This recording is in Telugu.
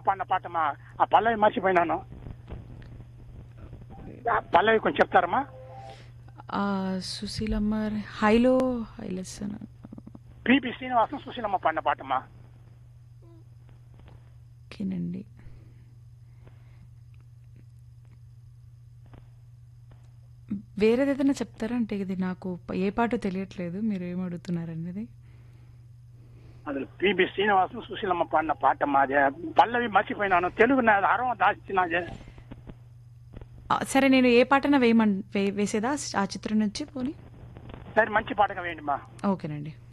పాడిన పాటమా ఆ పల్లవి మర్చిపోయినాను ఆ పల్లవి కొంచెం చెప్తారమ్మా ఆ, సుశీలమ్మ హైలో హైలెస్ పిపి శ్రీనివాసం సుశీలమ్మ పాడిన పాటమా ఓకేనండి వేరేది ఏదైనా చెప్తారా అంటే ఇది నాకు ఏ పాట తెలియట్లేదు మీరు ఏం అడుగుతున్నారు అనేది అది పిబి శ్రీనివాసం సుశీలమ్మ పాడిన పాటమ్మా అదే పల్లవి మర్చిపోయినాను తెలుగు నా అరవ దాచినాదే ఆ, సరే నేను ఏ పాటన వేయమన్ వే వేసేదా ఆ చిత్రం నుంచి పోనీ సరే మంచి పాటగా వేయండి మా ఓకేనండి